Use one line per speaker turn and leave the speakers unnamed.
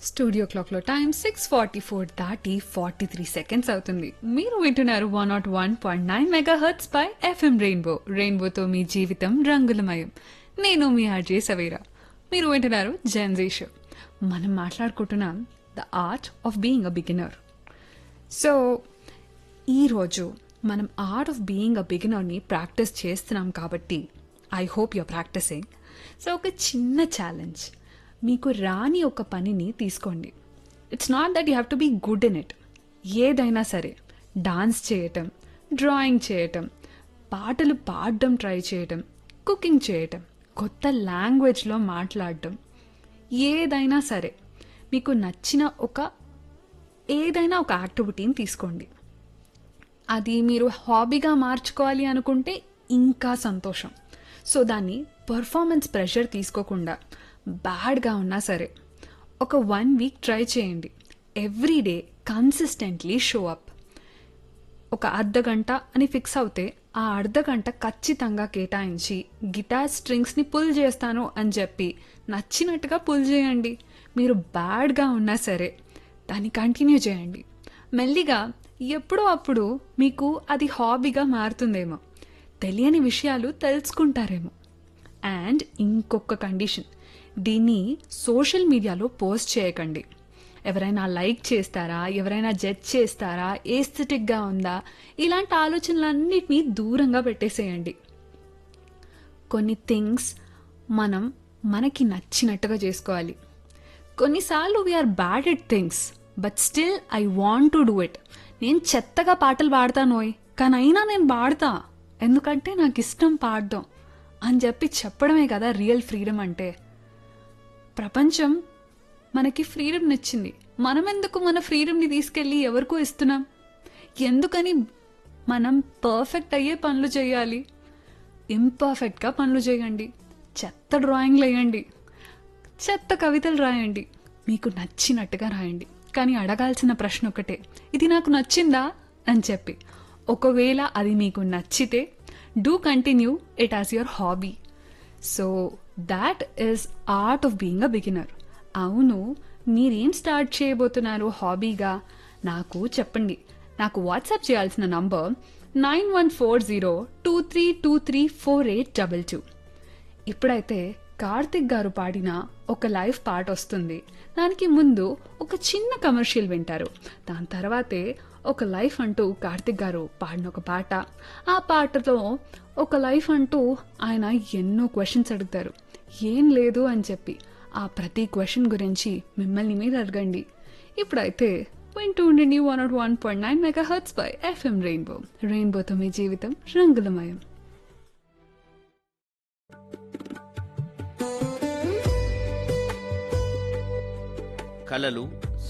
studio క్లాక్లో time six forty four దాటి forty three seconds అవుతుంది మీరు వింటున్నారు one nought one point nine mega hertz పై ఎఫ్ఎం రెయిన్బో రెయిన్బోతో మీ జీవితం రంగులమయం నేను మీ ఆర్జే సవేరా మీరు వింటున్నారు జెన్జీ షో మనం మాట్లాడుకుంటున్నాం the art of being a beginner so ఈరోజు మనం ఆర్ట్ ఆఫ్ బీయింగ్ అ బిగినర్ని ప్రాక్టీస్ చేస్తున్నాం కాబట్టి I hope you're practising so ఒక చిన్న ఛాలెంజ్ మీకు రాని ఒక పనిని తీసుకోండి it's not that you have to be good in it ఏదైనా సరే డాన్స్ చేయటం డ్రాయింగ్ చేయటం పాటలు పాడడం ట్రై చేయటం కుకింగ్ చేయటం కొత్త లాంగ్వేజ్లో మాట్లాడటం ఏదైనా సరే మీకు నచ్చిన ఒక ఏదైనా ఒక యాక్టివిటీని తీసుకోండి అది మీరు హాబీగా మార్చుకోవాలి అనుకుంటే ఇంకా సంతోషం సో దాన్ని పర్ఫార్మెన్స్ ప్రెషర్ తీసుకోకుండా బ్యాడ్గా ఉన్నా సరే ఒక వన్ వీక్ ట్రై చేయండి every day consistently show up ఒక అర్ధ గంట అని ఫిక్స్ అవుతే ఆ అర్ధ గంట ఖచ్చితంగా కేటాయించి గిటార్ స్ట్రింగ్స్ని పుల్ చేస్తాను అని చెప్పి నచ్చినట్టుగా పుల్ చేయండి మీరు బ్యాడ్గా ఉన్నా సరే దాన్ని కంటిన్యూ చేయండి మెల్లిగా ఎప్పుడో అప్పుడు మీకు అది హాబీగా మారుతుందేమో తెలియని విషయాలు తెలుసుకుంటారేమో అండ్ ఇంకొక కండిషన్ దీన్ని సోషల్ మీడియాలో పోస్ట్ చేయకండి ఎవరైనా లైక్ చేస్తారా ఎవరైనా జడ్జ్ చేస్తారా ఏస్థెటిక్గా ఉందా ఇలాంటి ఆలోచనలన్నిటినీ దూరంగా పెట్టేసేయండి కొన్ని థింగ్స్ మనం మనకి నచ్చినట్టుగా చేసుకోవాలి కొన్నిసార్లు we're bad at things but still I want to do it నేను చెత్తగా పాటలు పాడతానోయ్ కానీ అయినా నేను పాడతా ఎందుకంటే నాకు ఇష్టం పాడడం అని చెప్పి చెప్పడమే కదా రియల్ ఫ్రీడమ్ అంటే ప్రపంచం మనకి ఫ్రీడమ్ నచ్చింది మనం ఎందుకు మన ఫ్రీడమ్ని తీసుకెళ్ళి ఎవరికో ఇస్తున్నాం ఎందుకని మనం పర్ఫెక్ట్ అయ్యే పనులు చేయాలి ఇంపర్ఫెక్ట్గా పనులు చేయండి చెత్త డ్రాయింగ్లు వేయండి చెత్త కవితలు రాయండి మీకు నచ్చినట్టుగా రాయండి కానీ అడగాల్సిన ప్రశ్న ఒకటే ఇది నాకు నచ్చిందా అని చెప్పి ఒకవేళ అది మీకు నచ్చితే do continue it as your hobby so that is art of being a beginner అవును మీరేం స్టార్ట్ చేయబోతున్నారు హాబీగా నాకు చెప్పండి నాకు వాట్సాప్ చేయాల్సిన number nine one four zero two three two three four eight double two ఇప్పుడైతే కార్తిక్ గారు పాడిన ఒక లైవ్ పాట వస్తుంది దానికి ముందు ఒక చిన్న కమర్షియల్ వింటారు దాని తర్వాతే ఒక లైఫ్ అంటూ కార్తిక్ గారు పాడిన ఒక పాట ఆ పాటలో ఒక లైఫ్ అంటూ ఆయన ఎన్నో క్వశ్చన్స్ అడుగుతారు ఏం లేదు అని చెప్పి ఆ ప్రతి క్వశ్చన్ గురించి మిమ్మల్ని మీరు అడగండి ఇప్పుడైతే వింటూ ఉండండి one nought one point nine mega hertz by FM rainbow రెయిన్బోతో మీ జీవితం రంగులమయం
కళలు